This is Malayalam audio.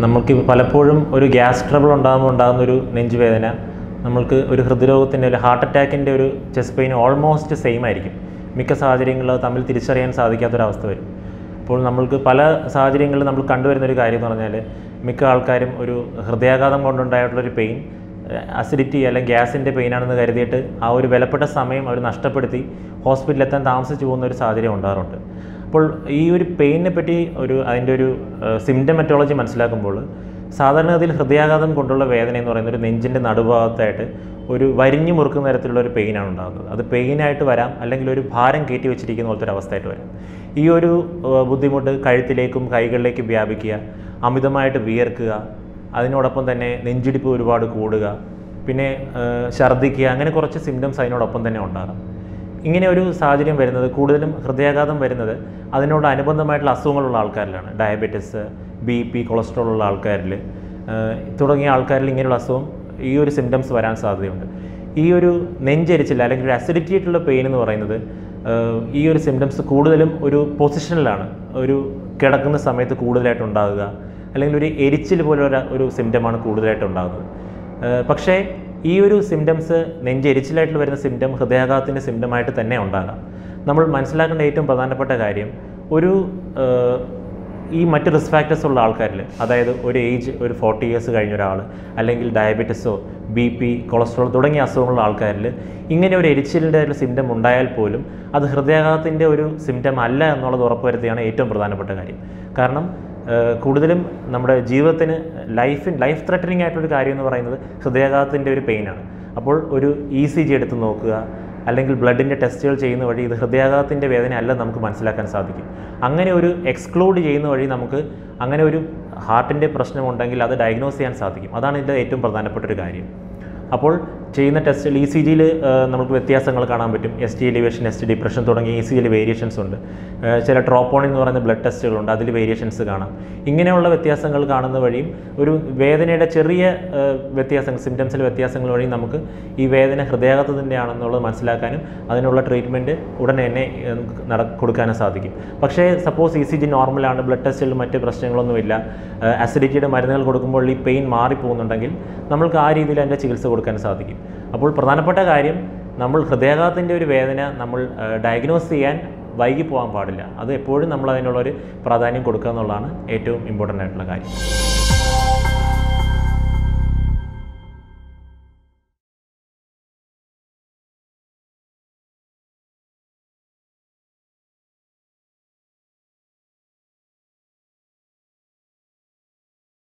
നമ്മൾക്ക് പലപ്പോഴും ഒരു ഗ്യാസ് ട്രബിൾ ഉണ്ടാകുമ്പോൾ ഉണ്ടാകുന്ന ഒരു നെഞ്ചുവേദന നമ്മൾക്ക് ഒരു ഹൃദ്രോഗത്തിൻ്റെ ഒരു ഹാർട്ട് അറ്റാക്കിൻ്റെ ഒരു ചെസ്റ്റ് പെയിൻ ഓൾമോസ്റ്റ് സെയിം ആയിരിക്കും മിക്ക സാഹചര്യങ്ങളിൽ അത് തമ്മിൽ തിരിച്ചറിയാൻ സാധിക്കാത്തൊരവസ്ഥ വരും അപ്പോൾ നമ്മൾക്ക് പല സാഹചര്യങ്ങളിൽ നമ്മൾ കണ്ടുവരുന്ന ഒരു കാര്യം എന്ന് പറഞ്ഞാൽ മിക്ക ആൾക്കാരും ഒരു ഹൃദയാഘാതം കൊണ്ടുണ്ടായിട്ടുള്ളൊരു പെയിൻ അസിഡിറ്റി അല്ലെങ്കിൽ ഗ്യാസിൻ്റെ പെയിനാണെന്ന് കരുതിയിട്ട് ആ ഒരു വിലപ്പെട്ട സമയം അവർ നഷ്ടപ്പെടുത്തി ഹോസ്പിറ്റലിൽ എത്താൻ താമസിച്ചു പോകുന്ന ഒരു സാഹചര്യം ഉണ്ടാകാറുണ്ട് അപ്പോൾ ഈ ഒരു പെയിനിനെ പറ്റി ഒരു അതിൻ്റെ ഒരു സിംറ്റമറ്റോളജി മനസ്സിലാക്കുമ്പോൾ സാധാരണഗതിയിൽ ഹൃദയാഘാതം കൊണ്ടുള്ള വേദന എന്ന് പറയുന്നത് ഒരു നെഞ്ചിൻ്റെ നടുഭാഗത്തായിട്ട് ഒരു വരിഞ്ഞു മുറുക്കുന്ന തരത്തിലുള്ള ഒരു പെയിനാണ് ഉണ്ടാകുന്നത് അത് പെയിനായിട്ട് വരാം അല്ലെങ്കിൽ ഒരു ഭാരം കയറ്റി വെച്ചിരിക്കുന്ന പോലത്തെ ഒരു അവസ്ഥയായിട്ട് വരാം ഈ ഒരു ഏഹ്, ബുദ്ധിമുട്ട് കഴുത്തിലേക്കും കൈകളിലേക്കും വ്യാപിക്കുക അമിതമായിട്ട് വിയർക്കുക അതിനോടൊപ്പം തന്നെ നെഞ്ചിടിപ്പ് ഒരുപാട് കൂടുക പിന്നെ ഏഹ്, ഛർദ്ദിക്കുക അങ്ങനെ കുറച്ച് സിംറ്റംസ് അതിനോടൊപ്പം തന്നെ ഉണ്ടാകാം ഇങ്ങനെ ഒരു സാഹചര്യം വരുന്നത് കൂടുതലും ഹൃദയാഘാതം വരുന്നത് അതിനോട് അനുബന്ധമായിട്ടുള്ള അസുഖങ്ങളുള്ള ആൾക്കാരിലാണ് ഡയബറ്റിസ് ബി പി കൊളസ്ട്രോൾ ഉള്ള ആൾക്കാരിൽ ഏഹ്, തുടങ്ങിയ ആൾക്കാരിൽ ഇങ്ങനെയുള്ള അസുഖം ഈ ഒരു സിംറ്റംസ് വരാൻ സാധ്യതയുണ്ട് ഈ ഒരു നെഞ്ചരിച്ചില്ല അല്ലെങ്കിൽ ഒരു അസിഡിറ്റി ആയിട്ടുള്ള പെയിൻ എന്ന് പറയുന്നത് ഏഹ്, ഈ ഒരു സിംറ്റംസ് കൂടുതലും ഒരു പൊസിഷനിലാണ് ഒരു കിടക്കുന്ന സമയത്ത് കൂടുതലായിട്ട് ഉണ്ടാകുക അല്ലെങ്കിൽ ഒരു എരിച്ചിൽ പോലെ ഒരു ഒരു സിംറ്റമാണ് കൂടുതലായിട്ട് ഉണ്ടാകുന്നത് ഏഹ് പക്ഷേ ഈ ഒരു സിംറ്റംസ് നെഞ്ചെരിച്ചിലായിട്ട് വരുന്ന സിംറ്റം ഹൃദയാഘാതത്തിൻ്റെ സിംറ്റമായിട്ട് തന്നെ ഉണ്ടാകാം നമ്മൾ മനസ്സിലാക്കേണ്ട ഏറ്റവും പ്രധാനപ്പെട്ട കാര്യം ഒരു ഏഹ്, ഈ മറ്റ് റിസ്ക് ഫാക്ടേഴ്സ് ഉള്ള ആൾക്കാരിൽ അതായത് ഒരു ഏജ് ഒരു ഫോർട്ടി ഇയേഴ്സ് കഴിഞ്ഞ ഒരാൾ അല്ലെങ്കിൽ ഡയബറ്റിസോ ബി പി കൊളസ്ട്രോൾ തുടങ്ങിയ അസുഖങ്ങളുള്ള ആൾക്കാരിൽ ഇങ്ങനെ ഒരു എരിച്ചിലിൻ്റെ ഒരു സിംറ്റം ഉണ്ടായാൽ പോലും അത് ഹൃദയാഘാതത്തിൻ്റെ ഒരു സിംറ്റം അല്ല എന്നുള്ളത് ഉറപ്പുവരുത്തിയാണ് ഏറ്റവും പ്രധാനപ്പെട്ട കാര്യം കാരണം ഏഹ് കൂടുതലും നമ്മുടെ ജീവിതത്തിന് ലൈഫിൻ ലൈഫ് ത്രെറ്റനിങ് ആയിട്ടുള്ളൊരു കാര്യം എന്ന് പറയുന്നത് ഹൃദയാഘാതത്തിൻ്റെ ഒരു പെയിനാണ് അപ്പോൾ ഒരു ഇ സി ജി എടുത്ത് നോക്കുക അല്ലെങ്കിൽ ബ്ലഡിൻ്റെ ടെസ്റ്റുകൾ ചെയ്യുന്ന വഴി ഇത് ഹൃദയാഘാതത്തിൻ്റെ വേദന അല്ല നമുക്ക് മനസ്സിലാക്കാൻ സാധിക്കും അങ്ങനെ ഒരു എക്സ്ക്ലൂഡ് ചെയ്യുന്ന വഴി നമുക്ക് അങ്ങനെ ഒരു ഹാർട്ടിൻ്റെ പ്രശ്നമുണ്ടെങ്കിൽ അത് ഡയഗ്നോസ് ചെയ്യാൻ സാധിക്കും അതാണ് ഇതിൻ്റെ ഏറ്റവും പ്രധാനപ്പെട്ട ഒരു കാര്യം അപ്പോൾ ചെയ്യുന്ന ടെസ്റ്റിൽ ഇ സി ജിയിൽ നമുക്ക് വ്യത്യാസങ്ങൾ കാണാൻ പറ്റും S T elevation S T depression തുടങ്ങിയ ഇ സി ജിയിൽ വേരിയേഷൻസ് ഉണ്ട് ഏഹ് ചില ട്രോപ്പോണിൻ എന്ന് പറയുന്ന ബ്ലഡ് ടെസ്റ്റുകളുണ്ട് അതിൽ വേരിയേഷൻസ് കാണാം ഇങ്ങനെയുള്ള വ്യത്യാസങ്ങൾ കാണുന്ന വഴിയും ഒരു വേദനയുടെ ചെറിയ ഏഹ് വ്യത്യാസങ്ങൾ സിംറ്റംസിൽ വ്യത്യാസങ്ങൾ വഴി നമുക്ക് ഈ വേദന ഹൃദയാഘാതത്തിൻ്റെ ആണെന്നുള്ളത് മനസ്സിലാക്കാനും അതിനുള്ള ട്രീറ്റ്മെൻറ്റ് ഉടനെ തന്നെ ഏഹ് നമുക്ക് നട കൊടുക്കാനും സാധിക്കും പക്ഷേ സപ്പോസ് ഇ സി ജി നോർമലാണ് ബ്ലഡ് ടെസ്റ്റിൽ മറ്റ് പ്രശ്നങ്ങളൊന്നുമില്ല അസിഡിറ്റിയുടെ മരുന്നുകൾ കൊടുക്കുമ്പോൾ ഈ പെയിൻ മാറിപ്പോകുന്നുണ്ടെങ്കിൽ നമ്മൾക്ക് ആ രീതിയിൽ അതിൻ്റെ ചികിത്സ കൊടുക്കാൻ സാധിക്കും അപ്പോൾ പ്രധാനപ്പെട്ട കാര്യം നമ്മൾ ഹൃദയാഘാതത്തിൻ്റെ ഒരു വേദന നമ്മൾ ഡയഗ്നോസ് ചെയ്യാൻ വൈകി പോകാൻ പാടില്ല അത് എപ്പോഴും നമ്മൾ അതിനുള്ളൊരു പ്രാധാന്യം കൊടുക്കുക എന്നുള്ളതാണ് ഏറ്റവും ഇമ്പോർട്ടൻ്റ് ആയിട്ടുള്ള കാര്യം